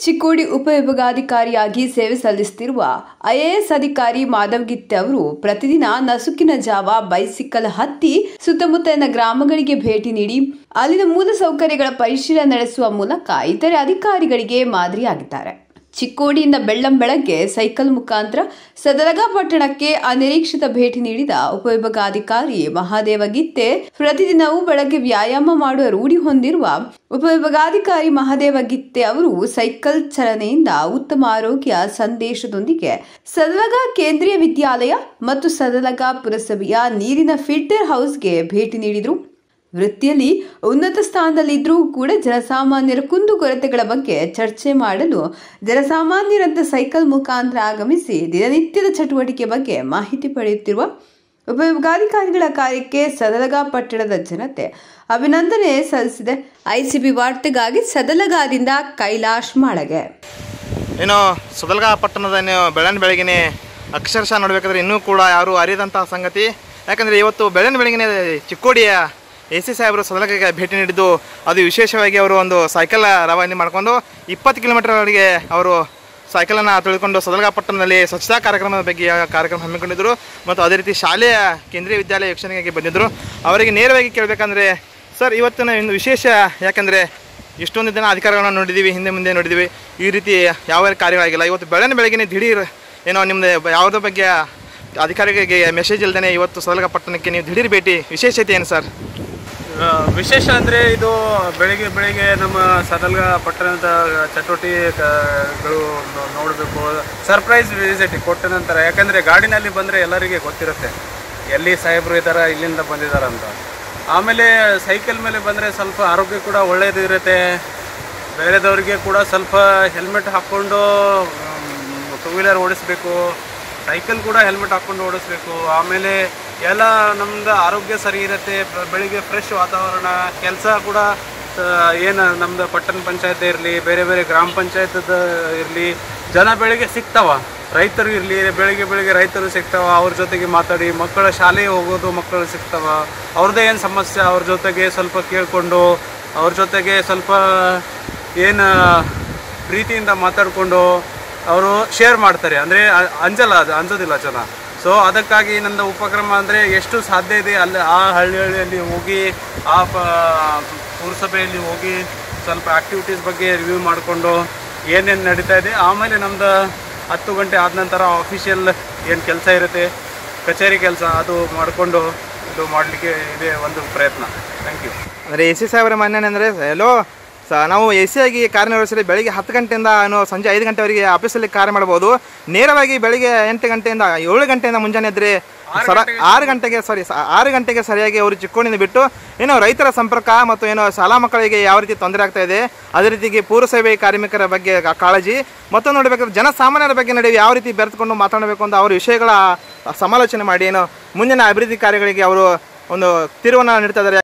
ಚಿಕ್ಕೋಡಿ ಉಪವಿಭಾಗಾಧಿಕಾರಿಯಾಗಿ ಸೇವೆ ಸಲ್ಲಿಸುತ್ತಿರುವ ಐಎಎಸ್ ಅಧಿಕಾರಿ ಮಾಧವ್ ಗಿತ್ತೆ ಅವರು ಪ್ರತಿದಿನ ನಸುಕಿನ ಜಾವ ಬೈಸಿಕಲ್ ಹತ್ತಿ ಸುತ್ತಮುತ್ತಲಿನ ಗ್ರಾಮಗಳಿಗೆ ಭೇಟಿ ನೀಡಿ ಅಲ್ಲಿನ ಮೂಲಸೌಕರ್ಯಗಳ ಪರಿಶೀಲನೆ ನಡೆಸುವ ಮೂಲಕ ಇತರೆ ಅಧಿಕಾರಿಗಳಿಗೆ ಮಾದರಿಯಾಗಿದ್ದಾರೆ ಚಿಕ್ಕೋಡಿಯಿಂದ ಬೆಳ್ಳಂ ಬೆಳಗ್ಗೆ ಸೈಕಲ್ ಮುಖಾಂತರ ಸದಲಗ ಪಟ್ಟಣಕ್ಕೆ ಅನಿರೀಕ್ಷಿತ ಭೇಟಿ ನೀಡಿದ ಉಪವಿಭಾಗಾಧಿಕಾರಿ ಮಹಾದೇವ ಗಿತ್ತೆ ಪ್ರತಿದಿನವೂ ಬೆಳಗ್ಗೆ ವ್ಯಾಯಾಮ ಮಾಡುವ ರೂಢಿ ಹೊಂದಿರುವ ಉಪವಿಭಾಗಾಧಿಕಾರಿ ಮಹಾದೇವ ಗಿತ್ತೆ ಅವರು ಸೈಕಲ್ ಚಲನೆಯಿಂದ ಉತ್ತಮ ಆರೋಗ್ಯ ಸಂದೇಶದೊಂದಿಗೆ ಸದಲಗ ಕೇಂದ್ರೀಯ ವಿದ್ಯಾಲಯ ಮತ್ತು ಸದಲಗ ಪುರಸಭೆಯ ನೀರಿನ ಫಿಲ್ಟರ್ ಹೌಸ್ಗೆ ಭೇಟಿ ನೀಡಿದರು ವೃತ್ತಿಯಲ್ಲಿ ಉನ್ನತ ಸ್ಥಾನದಲ್ಲಿದ್ದರೂ ಕೂಡ ಜನಸಾಮಾನ್ಯರ ಕುಂದುಕೊರತೆಗಳ ಬಗ್ಗೆ ಚರ್ಚೆ ಮಾಡಲು ಜನಸಾಮಾನ್ಯರಂತ ಸೈಕಲ್ ಮುಖಾಂತರ ಆಗಮಿಸಿ ದಿನನಿತ್ಯದ ಚಟುವಟಿಕೆ ಬಗ್ಗೆ ಮಾಹಿತಿ ಪಡೆಯುತ್ತಿರುವ ಉಪವಿಭಾಗಾಧಿಕಾರಿಗಳ ಕಾರ್ಯಕ್ಕೆ ಸದಲಗ ಪಟ್ಟಣದ ಜನತೆ ಅಭಿನಂದನೆ ಸಲ್ಲಿಸಿದೆ ಐಸಿಬಿ ವಾರ್ತೆಗಾಗಿ ಸದಲಗಾದಿಂದ ಕೈಲಾಶ್ ಮಾಳಗೆ ಏನು ಸುದಲ್ಗ ಪಟ್ಟಣದ ನೀವು ಬೆಳನ್ ಬೆಳಗ್ಗೆನೆ ಅಕ್ಷರಶಃ ನೋಡಬೇಕಾದ್ರೆ ಇನ್ನೂ ಕೂಡ ಯಾರು ಅರಿಯದಂತಹ ಸಂಗತಿ ಯಾಕಂದರೆ ಇವತ್ತು ಬೆಳನ್ ಬೆಳಗ್ಗೆನೆ ಚಿಕ್ಕೋಡಿಯ ಎ ಸಿ ಸಾಹೇಬರು ಸದಲಗಕ್ಕೆ ಭೇಟಿ ನೀಡಿದ್ದು ಅದು ವಿಶೇಷವಾಗಿ ಅವರು ಒಂದು ಸೈಕಲ್ ರವಾನೆ ಮಾಡಿಕೊಂಡು ಇಪ್ಪತ್ತು ಕಿಲೋಮೀಟರ್ವರೆಗೆ ಅವರು ಸೈಕಲನ್ನು ತುಳಿದುಕೊಂಡು ಸದಲಗ ಪಟ್ಟಣದಲ್ಲಿ ಸ್ವಚ್ಛತಾ ಕಾರ್ಯಕ್ರಮದ ಬಗ್ಗೆ ಕಾರ್ಯಕ್ರಮ ಹಮ್ಮಿಕೊಂಡಿದ್ದರು ಮತ್ತು ಅದೇ ರೀತಿ ಶಾಲೆಯ ಕೇಂದ್ರೀಯ ವಿದ್ಯಾಲಯ ವೀಕ್ಷಣೆಗೆ ಬಂದಿದ್ದರು ಅವರಿಗೆ ನೇರವಾಗಿ ಕೇಳಬೇಕಂದ್ರೆ ಸರ್ ಇವತ್ತಿನ ಒಂದು ವಿಶೇಷ ಯಾಕಂದರೆ ಇಷ್ಟೊಂದು ದಿನ ಅಧಿಕಾರಿಗಳನ್ನ ನೋಡಿದ್ದೀವಿ ಹಿಂದೆ ಮುಂದೆ ನೋಡಿದ್ದೀವಿ ಈ ರೀತಿ ಯಾವ ಕಾರ್ಯಗಳಾಗಿಲ್ಲ ಇವತ್ತು ಬೆಳಗಿನ ಬೆಳಗ್ಗೆ ದಿಢೀರ್ ಏನೋ ನಿಮ್ಮದು ಯಾವುದ್ರ ಬಗ್ಗೆ ಅಧಿಕಾರಿಗಳಿಗೆ ಮೆಸೇಜ್ ಇಲ್ದೇ ಇವತ್ತು ಸದಲಗ ಪಟ್ಟಣಕ್ಕೆ ನೀವು ದಿಢೀರ್ ಭೇಟಿ ವಿಶೇಷತೆ ಏನು ಸರ್ ಆ, ವಿಶೇಷ ಅಂದರೆ ಇದು ಬೆಳಿಗ್ಗೆ ಬೆಳಿಗ್ಗೆ ನಮ್ಮ ಸದಲ್ಗ ಪಟ್ಟಣದ ಚಟುವಟಿಕೆಗಳು ನೋಡಬೇಕು ಸರ್ಪ್ರೈಸ್ ವಿಸಿಟ್ ಕೊಟ್ಟ ನಂತರ ಯಾಕಂದರೆ ಗಾಡಿನಲ್ಲಿ ಬಂದರೆ ಎಲ್ಲರಿಗೆ ಗೊತ್ತಿರುತ್ತೆ ಎಲ್ಲಿ ಸಾಹೇಬರು ಇದ್ದಾರೆ ಇಲ್ಲಿಂದ ಬಂದಿದ್ದಾರೆ ಅಂತ ಆಮೇಲೆ ಸೈಕಲ್ ಮೇಲೆ ಬಂದರೆ ಸ್ವಲ್ಪ ಆರೋಗ್ಯ ಕೂಡ ಒಳ್ಳೆಯದು ಇರುತ್ತೆ ಬೇರೆದವರಿಗೆ ಕೂಡ ಸ್ವಲ್ಪ ಹೆಲ್ಮೆಟ್ ಹಾಕ್ಕೊಂಡು ಟೂ ವೀಲರ್ ಓಡಿಸ್ಬೇಕು ಸೈಕಲ್ ಕೂಡ ಹೆಲ್ಮೆಟ್ ಹಾಕ್ಕೊಂಡು ಓಡಿಸ್ಬೇಕು ಆಮೇಲೆ ಎಲ್ಲ ನಮ್ದು ಆರೋಗ್ಯ ಸರಿ ಇರುತ್ತೆ ಬ- ಬೆಳಿಗ್ಗೆ ಫ್ರೆಶ್ ವಾತಾವರಣ ಕೆಲಸ ಕೂಡ ಏನು ನಮ್ದು ಪಟ್ಟಣ ಪಂಚಾಯತ್ ಇರಲಿ ಬೇರೆ ಬೇರೆ ಗ್ರಾಮ ಪಂಚಾಯತದ ಇರಲಿ ಜನ ಬೆಳಿಗ್ಗೆ ಸಿಗ್ತಾವ ರೈತರು ಇರಲಿ ಬೆಳಿಗ್ಗೆ ಬೆಳಿಗ್ಗೆ ರೈತರು ಸಿಗ್ತಾವ ಅವ್ರ ಜೊತೆಗೆ ಮಾತಾಡಿ ಮಕ್ಕಳ ಶಾಲೆಗೆ ಹೋಗೋದು ಮಕ್ಕಳು ಸಿಗ್ತಾವ ಅವ್ರದ್ದೇ ಏನು ಸಮಸ್ಯೆ ಅವ್ರ ಜೊತೆಗೆ ಸ್ವಲ್ಪ ಕೇಳಿಕೊಂಡು ಅವ್ರ ಜೊತೆಗೆ ಸ್ವಲ್ಪ ಏನು ಪ್ರೀತಿಯಿಂದ ಮಾತಾಡಿಕೊಂಡು ಅವರು ಶೇರ್ ಮಾಡ್ತಾರೆ ಅಂದರೆ ಅಂಜಲ್ಲ ಅದು ಅಂಜೋದಿಲ್ಲ ಜನ ಸೊ ಅದಕ್ಕಾಗಿ ನನ್ನ ಉಪಕ್ರಮ ಅಂದರೆ ಎಷ್ಟು ಸಾಧ್ಯ ಇದೆ ಅಲ್ಲಿ ಆ ಹಳ್ಳಿ ಹಳ್ಳಿಯಲ್ಲಿ ಹೋಗಿ ಆ ಪ ಪುರಸಭೆಯಲ್ಲಿ ಹೋಗಿ ಸ್ವಲ್ಪ ಆ್ಯಕ್ಟಿವಿಟೀಸ್ ಬಗ್ಗೆ ರಿವ್ಯೂ ಮಾಡಿಕೊಂಡು ಏನೇನು ನಡೀತಾ ಇದೆ ಆಮೇಲೆ ನಮ್ದು ಹತ್ತು ಗಂಟೆ ಆದ ನಂತರ ಆಫೀಷಿಯಲ್ ಏನು ಕೆಲಸ ಇರುತ್ತೆ ಕಚೇರಿ ಕೆಲಸ ಅದು ಮಾಡಿಕೊಂಡು ಇದು ಮಾಡಲಿಕ್ಕೆ ಇದೆ ಒಂದು ಪ್ರಯತ್ನ ಥ್ಯಾಂಕ್ ಯು ಅಂದರೆ ಎ ಸಿ ಸಾಹೇಬರ ಮಾನ್ಯನೆ ಅಂದರೆ ಎಲ್ಲೋ ಸ ನಾವು ಎ ಸಿ ಆಗಿ ಕಾರ್ಯನಿರ್ವಹಿಸಲಿ ಬೆಳಿಗ್ಗೆ ಹತ್ತು ಗಂಟೆಯಿಂದ ಏನು ಸಂಜೆ ಐದು ಗಂಟೆವರೆಗೆ ಆಫೀಸಲ್ಲಿ ಕಾರ್ಯ ಮಾಡ್ಬೋದು ನೇರವಾಗಿ ಬೆಳಿಗ್ಗೆ ಎಂಟು ಗಂಟೆಯಿಂದ ಏಳು ಗಂಟೆಯಿಂದ ಮುಂಜಾನೆ ಎದ್ದರೆ ಸರ ಆರು ಗಂಟೆಗೆ ಸಾರಿ ಆರು ಗಂಟೆಗೆ ಸರಿಯಾಗಿ ಅವರು ಚಿಕ್ಕೋಣಿಂದ ಬಿಟ್ಟು ಏನೋ ರೈತರ ಸಂಪರ್ಕ ಮತ್ತು ಏನೋ ಶಾಲಾ ಮಕ್ಕಳಿಗೆ ಯಾವ ರೀತಿ ತೊಂದರೆ ಆಗ್ತಾ ಇದೆ ಅದೇ ರೀತಿಗೆ ಪೂರಸೇವೆ ಕಾರ್ಮಿಕರ ಬಗ್ಗೆ ಕಾ- ಕಾಳಜಿ ಮತ್ತು ನೋಡಬೇಕಾದ್ರೆ ಜನಸಾಮಾನ್ಯರ ಬಗ್ಗೆ ನಡುವೆ ಯಾವ ರೀತಿ ಬೆರೆತುಕೊಂಡು ಮಾತನಾಡಬೇಕು ಅಂತ ಅವ್ರ ವಿಷಯಗಳ ಸಮಾಲೋಚನೆ ಮಾಡಿ ಏನು ಮುಂದಿನ ಅಭಿವೃದ್ಧಿ ಕಾರ್ಯಗಳಿಗೆ ಅವರು ಒಂದು ತಿರುವನ್ನು ನೀಡ್ತಾ ಇದ್ದಾರೆ